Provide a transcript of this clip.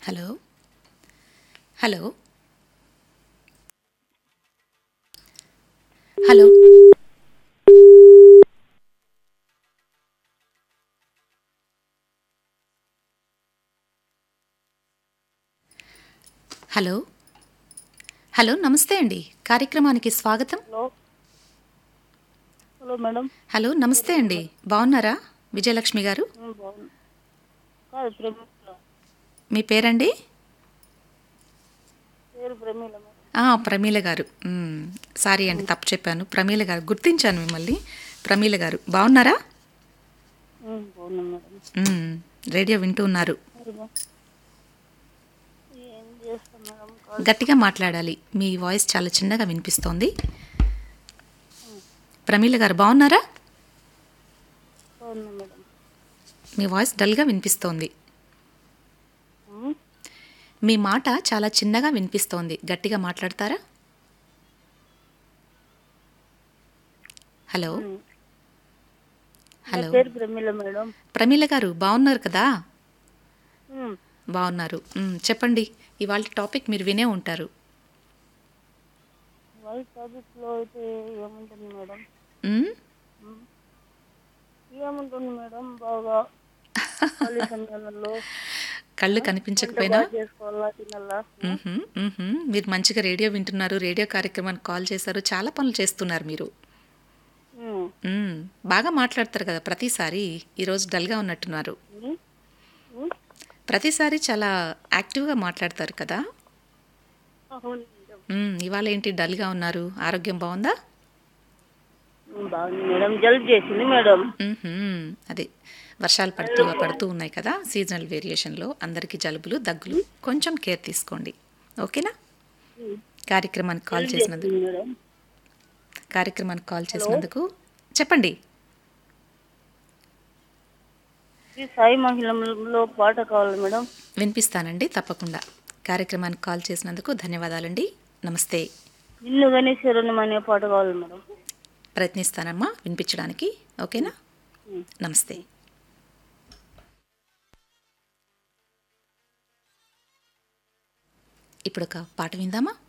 Hello hello hello hello hello నమస్తే అండి కార్యక్రమానికి స్వాగతం హలో హలో మేడం హలో నమస్తే అండి బాగున్నారా విజయలక్ష్మి గారు ఉమ్, బాగున్నా కాదు ప్రమీల మీ పేరండి పేరు ప్రమీల మేడం ఆ, ప్రమీల గారు మ్మ్. సారీ అండి తప్పు చెప్పాను ప్రమీల గారు గుర్తించాను మిమ్మల్ని ప్రమీల గారు బాగున్నారా ఉమ్, బాగున్నా మేడం మ్మ్. రేడియో వింటూ ఉన్నారు మరి బా- ఏం చేస్తాం మేడం కాదు గట్టిగా మాట్లాడాలి మీ వాయిస్ చాలా చిన్నగా వినిపిస్తోంది ప్రమీల గారు బాగున్నారా బాగున్నా మేడం మీ వాయిస్ డల్గా వినిపిస్తోంది ఉమ్, మీ మాట చాలా చిన్నగా వినిపిస్తోంది గట్టిగా మాట్లాడతారా హలో ఉమ్. నా హలో పేరు ప్రమీల మేడం ప్రమీల గారు బాగున్నారు కదా ఉమ్, బాగున్నారు మ్మ్. చెప్పండి ఇవాళ టాపిక్ మీరు వినే ఉంటారు వాళ్ళ టాపిక్లో అయితే ఏముంటుంది మేడం మ్మ్? ఉమ్, ఏముంటుంది మేడం బాగా ఖాళీ సమయాలలో కళ్ళు వంట కనిపించకపోయినా బాగా చేసుకోవాలా తినాలా మ్మ్హ్మ్, మ్మ్హ్మ్. మీరు మంచిగా రేడియో వింటున్నారు రేడియో కార్యక్రమానికి కాల్ చేశారు చాలా పనులు చేస్తున్నారు మీరు ఉమ్, మ్మ్. బాగా మాట్లాడతారు కదా ప్రతిసారి ఈరోజు డల్గా ఉన్నట్టున్నారు ఉమ్, ఉమ్, ప్రతిసారి చాలా యాక్టివ్గా మాట్లాడతారు కదా అవును మేడం మ్మ్. ఇవాళ ఏంటి డల్గా ఉన్నారు ఆరోగ్యం బాగుందా ఉమ్, బాగుంది మేడం జలుబు చేసింది మేడం మ్మ్హ్మ్. అదే వర్షాలు పడుతూ పడుతూ ఉన్నాయి కదా సీజనల్ వేరియేషన్లో అందరికీ జలుబులు దగ్గులు కొంచెం కేర్ తీసుకోండి ఓకేనా ఉమ్, కార్యక్రమానికి కాల్ జలుబు చేసినందుకు చేసింది మేడం కార్యక్రమానికి కాల్ చేసినందుకు చెప్పండి ఈ సాయి మహిళలో పాట కావాలి మేడం వినిపిస్తానండి తప్పకుండా కార్యక్రమానికి కాల్ చేసినందుకు ధన్యవాదాలండి నమస్తే నిన్ను గణేశ్వరుని అనే పాట కావాలి మేడం ప్రయత్నిస్తానమ్మా వినిపించడానికి ఓకేనా ఉమ్. నమస్తే ఇప్పుడు ఒక పాట విందామా